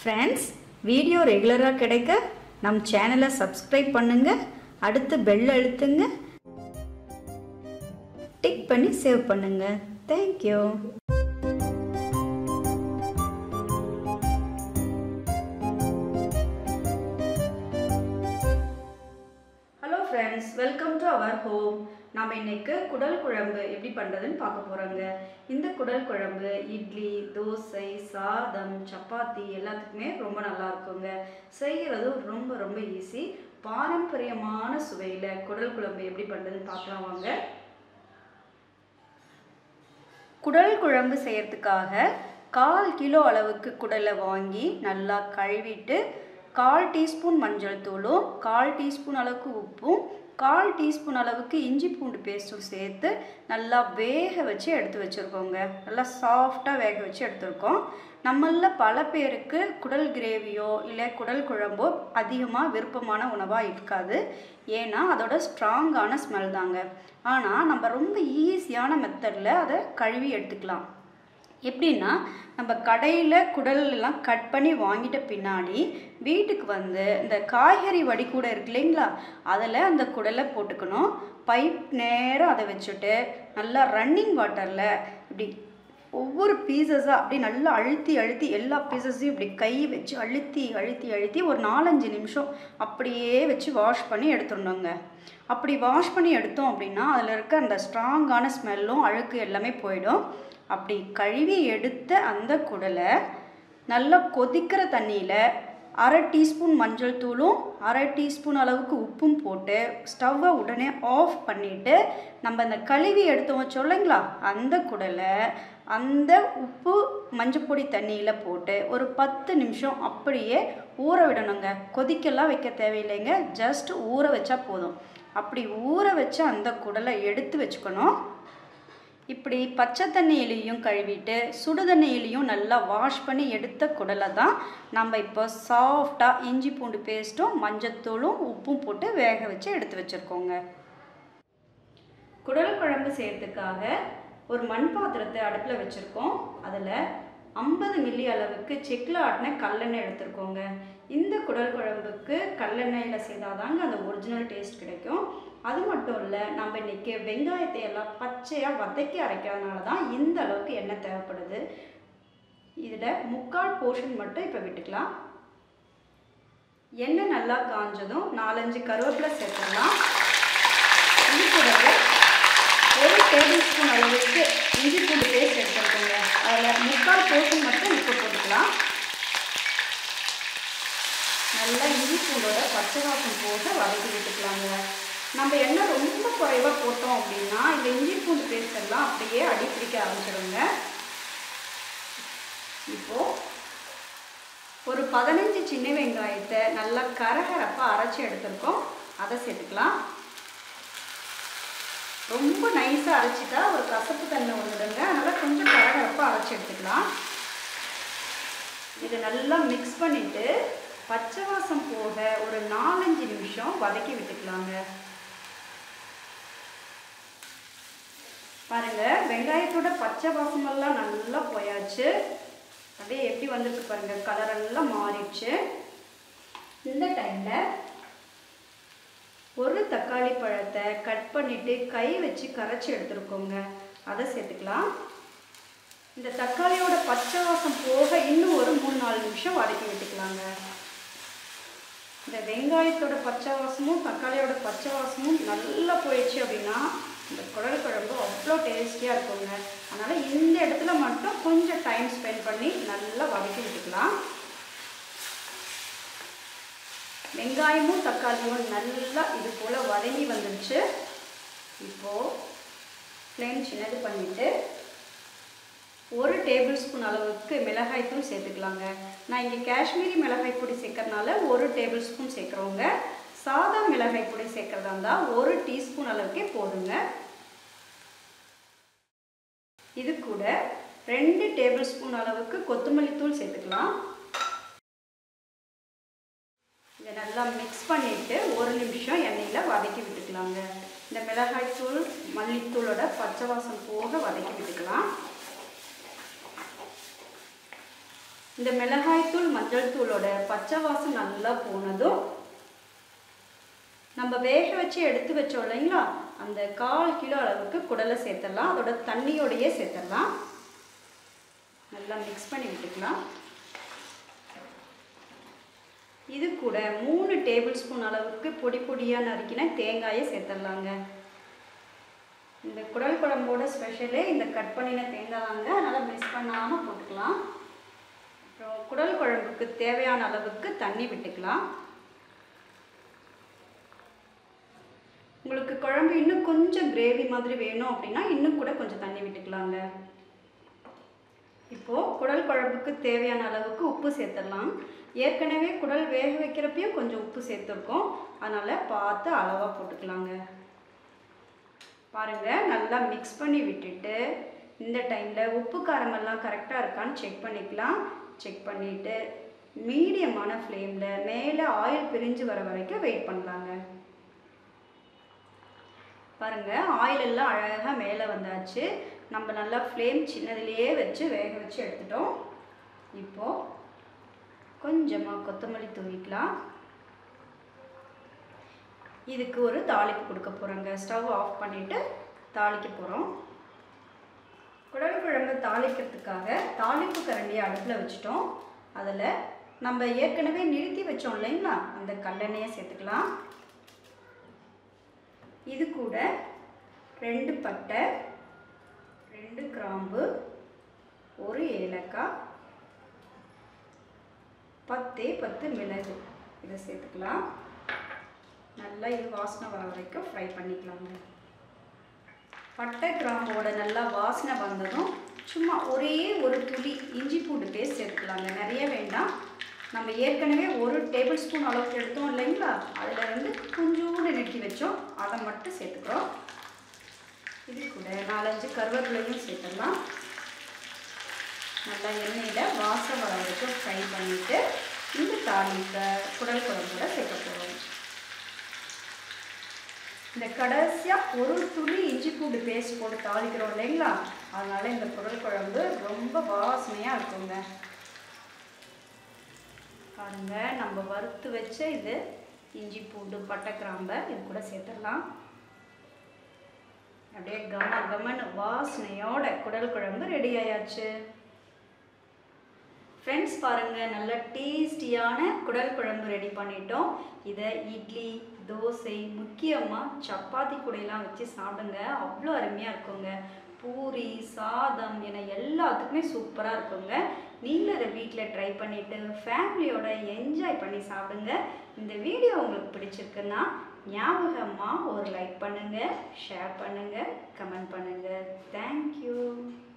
friends video ரெகுலராக கிடைக்க நம் சேனலை சப்ஸ்கிரைப் பண்ணுங்க அடுத்து பெல் அழுத்துங்க டிக் பண்ணி சேவ் பண்ணுங்க thank you hello friends welcome to our home நாம் இன்னைக்கு குடல் குழம்பு எப்படி பண்ணுறதுன்னு பார்க்க போகிறோங்க இந்த குடல் குழம்பு இட்லி தோசை சாதம் சப்பாத்தி எல்லாத்துக்குமே ரொம்ப நல்லா இருக்குங்க செய்கிறதும் ரொம்ப ரொம்ப ஈஸி பாரம்பரியமான சுவையில் குடல் குழம்பு எப்படி பண்ணுறதுன்னு பார்க்கலாம் வாங்க குடல் குழம்பு செய்யறதுக்காக கால் கிலோ அளவுக்கு குடலை வாங்கி நல்லா கழுவிட்டு கால் டீஸ்பூன் மஞ்சள் தூளும் கால் டீஸ்பூன் அளவுக்கு உப்பும் கால் டீஸ்பூன் அளவுக்கு இஞ்சி பூண்டு பேஸ்ட்டும் சேர்த்து நல்லா வேக வச்சு எடுத்து வச்சுருக்கோங்க நல்லா சாஃப்டாக வேக வச்சு எடுத்துருக்கோம் நம்மள பல பேருக்கு குடல் கிரேவியோ இல்லை குடல் குழம்போ அதிகமாக விருப்பமான உணவாக இருக்காது ஏன்னா அதோட ஸ்ட்ராங்கான ஸ்மெல் தாங்க ஆனால் நம்ம ரொம்ப ஈஸியான மெத்தடில் அதை கழுவி எடுத்துக்கலாம் எப்படின்னா நம்ம கடையில் குடல் எல்லாம் கட் பண்ணி வாங்கிட்ட பின்னாடி வீட்டுக்கு வந்து இந்த காய்கறி வடிகூடை இருக்கு இல்லைங்களா அதில் அந்த குடலை போட்டுக்கணும் பைப் நேராக அதை வச்சுட்டு நல்லா ரன்னிங் வாட்டரில் இப்படி ஒவ்வொரு பீசஸாக அப்படி நல்லா அழுத்தி அழுத்தி எல்லா பீசஸையும் இப்படி கை வச்சு அழுத்தி அழுத்தி அழுத்தி ஒரு நாலஞ்சு நிமிஷம் அப்படியே வச்சு வாஷ் பண்ணி எடுத்துடணுங்க அப்படி வாஷ் பண்ணி எடுத்தோம் அப்படின்னா அதில் இருக்க அந்த ஸ்ட்ராங்கான ஸ்மெல்லும் அழுக்கு எல்லாமே போயிடும் அப்படி கழுவி எடுத்த அந்த குடலை நல்லா கொதிக்கிற தண்ணியில் அரை டீஸ்பூன் மஞ்சள் தூளும் அரை டீஸ்பூன் அளவுக்கு உப்பும் போட்டு ஸ்டவ்வை உடனே ஆஃப் பண்ணிவிட்டு நம்ம அந்த கழுவி எடுத்து வச்சோம் இல்லைங்களா அந்த குடலை அந்த உப்பு மஞ்சப்பொடி தண்ணியில் போட்டு ஒரு பத்து நிமிஷம் அப்படியே ஊற விடணுங்க கொதிக்கெல்லாம் வைக்க தேவையில்லைங்க ஜஸ்ட் ஊற வச்சா போதும் அப்படி ஊற வச்ச அந்த குடலை எடுத்து வச்சுக்கணும் இப்படி பச்சை தண்ணியிலையும் கழுவிட்டு சுடு தண்ணியிலையும் நல்லா வாஷ் பண்ணி எடுத்த குடலை தான் நம்ம இப்போ சாஃப்டாக இஞ்சி பூண்டு பேஸ்ட்டும் மஞ்சத்தூளும் உப்பும் போட்டு வேக வச்சு எடுத்து வச்சுருக்கோங்க குடல் குழம்பு செய்யறதுக்காக ஒரு மண் பாத்திரத்தை அடுப்பில் வச்சுருக்கோம் அதில் ஐம்பது மில்லி அளவுக்கு செக்கில் ஆட்டின கல்லெண்ணெய் எடுத்துருக்கோங்க இந்த குடல் குழம்புக்கு கல்லெண்ணெயில் செய்தால் தாங்க அந்த ஒரிஜினல் டேஸ்ட் கிடைக்கும் அது மட்டும் இல்லை நம்ம இன்றைக்கி வெங்காயத்தை எல்லாம் பச்சையாக வதக்கி அரைக்கிறதுனால தான் இந்த அளவுக்கு எண்ணெய் தேவைப்படுது இதில் முக்கால் போர்ஷன் மட்டும் இப்போ விட்டுக்கலாம் எண்ணெய் நல்லா காஞ்சதும் நாலஞ்சு கருவேப்பிலை சேர்த்துடலாம் இது கூடவே ஒரு டேபிள் ஸ்பூன் அளவுக்கு இஞ்சி பூண்டு பேஸ்ட் எடுத்துருக்கோங்க அதில் முக்கால் போர்ஷன் மட்டும் உப்பு போட்டுக்கலாம் நல்லா இஞ்சி பூண்டோட பச்சை வாசம் போட்டு வதக்கி விட்டுக்கலாங்க நம்ம எண்ணெய் ரொம்ப குறைவாக போட்டோம் அப்படின்னா இந்த இஞ்சி பூண்டு பேஸ்ட் எல்லாம் அப்படியே அடி பிடிக்க ஆரம்பிச்சிடுங்க இப்போது ஒரு பதினஞ்சு சின்ன வெங்காயத்தை நல்லா கரகரப்பாக அரைச்சி எடுத்துருக்கோம் அதை சேர்த்துக்கலாம் ரொம்ப நைஸாக அரைச்சிட்டா ஒரு கசப்பு தன்மை வந்துடுங்க அதனால் கொஞ்சம் கரகரப்பாக அரைச்சி எடுத்துக்கலாம் இதை நல்லா மிக்ஸ் பண்ணிவிட்டு பச்சை வாசம் போக ஒரு நாலஞ்சு நிமிஷம் வதக்கி விட்டுக்கலாங்க பாருங்க வெங்காயத்தோட பச்சை வாசமெல்லாம் நல்லா போயாச்சு அப்படியே எப்படி வந்திருக்கு பாருங்க கலர் எல்லாம் மாறிடுச்சு இந்த டைமில் ஒரு தக்காளி பழத்தை கட் பண்ணிட்டு கை வச்சு கரைச்சி எடுத்துருக்கோங்க அதை சேர்த்துக்கலாம் இந்த தக்காளியோட பச்சை வாசம் போக இன்னும் ஒரு மூணு நாலு நிமிஷம் வதக்கி விட்டுக்கலாங்க இந்த வெங்காயத்தோட பச்சை வாசமும் தக்காளியோட பச்சை வாசமும் நல்லா போயிடுச்சு அப்படின்னா இந்த குடல் குழம்பு அவ்வளோ டேஸ்டியாக இருக்குங்க அதனால் இந்த இடத்துல மட்டும் கொஞ்சம் டைம் ஸ்பெண்ட் பண்ணி நல்லா வதக்கி விட்டுக்கலாம் வெங்காயமும் தக்காளியும் நல்லா இது போல் வதங்கி வந்துடுச்சு இப்போது ஃப்ளேம் சின்னது பண்ணிவிட்டு ஒரு டேபிள் ஸ்பூன் அளவுக்கு மிளகாய்த்தூள் சேர்த்துக்கலாங்க நான் இங்கே காஷ்மீரி மிளகாய் பொடி சேர்க்கறனால ஒரு டேபிள் ஸ்பூன் சேர்க்குறோங்க சாதா மிளகாய் பொடி சேர்க்குறதா இருந்தால் ஒரு டீஸ்பூன் அளவுக்கே போதுங்க இது கூட ரெண்டு டேபிள் ஸ்பூன் அளவுக்கு கொத்தமல்லி தூள் சேர்த்துக்கலாம் இதை நல்லா மிக்ஸ் பண்ணிவிட்டு ஒரு நிமிஷம் எண்ணெயில் வதக்கி விட்டுக்கலாங்க இந்த மிளகாய் தூள் மல்லித்தூளோட பச்சை வாசம் போக வதக்கி விட்டுக்கலாம் இந்த மிளகாய்த்தூள் மஞ்சள் தூளோட பச்சை வாசம் நல்லா போனதும் நம்ம வேக வச்சு எடுத்து வச்சோம் இல்லைங்களா அந்த கால் கிலோ அளவுக்கு குடலை சேர்த்துடலாம் அதோட தண்ணியோடையே சேர்த்துடலாம் நல்லா மிக்ஸ் பண்ணி விட்டுக்கலாம் இது கூட மூணு டேபிள் ஸ்பூன் அளவுக்கு பொடி பொடியாக நறுக்கின தேங்காயை சேர்த்துடலாங்க இந்த குடல் குழம்போட ஸ்பெஷலே இந்த கட் பண்ணின தேங்காய் தாங்க அதனால் மிஸ் பண்ணாமல் போட்டுக்கலாம் அப்புறம் குடல் குழம்புக்கு தேவையான அளவுக்கு தண்ணி விட்டுக்கலாம் உங்களுக்கு குழம்பு இன்னும் கொஞ்சம் கிரேவி மாதிரி வேணும் அப்படின்னா இன்னும் கூட கொஞ்சம் தண்ணி விட்டுக்கலாங்க இப்போது குடல் குழம்புக்கு தேவையான அளவுக்கு உப்பு சேர்த்துடலாம் ஏற்கனவே குடல் வேக வைக்கிறப்பையும் கொஞ்சம் உப்பு சேர்த்துருக்கோம் அதனால் பார்த்து அளவாக போட்டுக்கலாங்க பாருங்கள் நல்லா மிக்ஸ் பண்ணி விட்டுட்டு இந்த டைமில் உப்பு காரமெல்லாம் கரெக்டாக இருக்கான்னு செக் பண்ணிக்கலாம் செக் பண்ணிவிட்டு மீடியமான ஃப்ளேமில் மேலே ஆயில் பிரிஞ்சு வர வரைக்கும் வெயிட் பண்ணலாங்க பாருங்கள் ஆயில் எல்லாம் அழகாக மேலே வந்தாச்சு நம்ம நல்லா ஃப்ளேம் சின்னதுலேயே வச்சு வேக வச்சு எடுத்துட்டோம் இப்போது கொஞ்சமாக கொத்தமல்லி தூவிக்கலாம் இதுக்கு ஒரு தாளிப்பு கொடுக்க போகிறோங்க ஸ்டவ் ஆஃப் பண்ணிவிட்டு தாளிக்க போகிறோம் குடல் குழம்பு தாளிக்கிறதுக்காக தாளிப்பு கரண்டியை அடுப்பில் வச்சுட்டோம் அதில் நம்ம ஏற்கனவே நிறுத்தி வச்சோம் இல்லைங்களா அந்த கல்லெண்ணெயை சேர்த்துக்கலாம் இது கூட ரெண்டு பட்டை ரெண்டு கிராம்பு ஒரு ஏலக்காய் பத்தே பத்து மிளகு இதை சேர்த்துக்கலாம் நல்லா இது வாசனை வர வரைக்கும் ஃப்ரை பண்ணிக்கலாங்க பட்டை கிராம்போட நல்லா வாசனை வந்ததும் சும்மா ஒரே ஒரு துளி இஞ்சி பூண்டு பேஸ்ட் சேர்த்துக்கலாங்க நிறைய வேண்டாம் நம்ம ஏற்கனவே ஒரு டேபிள் ஸ்பூன் அளவுக்கு எடுத்தோம் இல்லைங்களா அதில் வந்து கொஞ்சோண்டு நெட்டி வச்சோம் அதை மட்டும் சேர்த்துக்கிறோம் இது கூட நாலஞ்சு கருவேப்பிலையும் சேர்த்துடலாம் நல்லா எண்ணெயில் வாசம் வர வரைக்கும் ஃப்ரை பண்ணிவிட்டு இந்த தாளிப்பை குடல் குழம்போட சேர்க்க போகிறோம் இந்த கடைசியாக ஒரு துளி இஞ்சி பூண்டு பேஸ்ட் போட்டு தாளிக்கிறோம் இல்லைங்களா அதனால் இந்த குடல் குழம்பு ரொம்ப வாசனையாக இருக்குங்க பாருங்க நம்ம வறுத்து வச்ச இது இஞ்சி பூண்டு பட்டை கிராம்பை இது கூட சேர்த்துடலாம் அப்படியே கம கமன்னு வாசனையோட குடல் குழம்பு ரெடி ஆயாச்சு ஃப்ரெண்ட்ஸ் பாருங்கள் நல்ல டேஸ்டியான குடல் குழம்பு ரெடி பண்ணிட்டோம் இதை இட்லி தோசை முக்கியமாக சப்பாத்தி கூடையெல்லாம் வச்சு சாப்பிடுங்க அவ்வளோ அருமையாக இருக்குங்க பூரி சாதம் என எல்லாத்துக்குமே சூப்பராக இருக்குங்க நீங்களும் அதை வீட்டில் ட்ரை பண்ணிவிட்டு ஃபேமிலியோட என்ஜாய் பண்ணி சாப்பிடுங்க இந்த வீடியோ உங்களுக்கு பிடிச்சிருக்குன்னா ஞாபகமாக ஒரு லைக் பண்ணுங்கள் ஷேர் பண்ணுங்கள் கமெண்ட் பண்ணுங்கள் தேங்க்யூ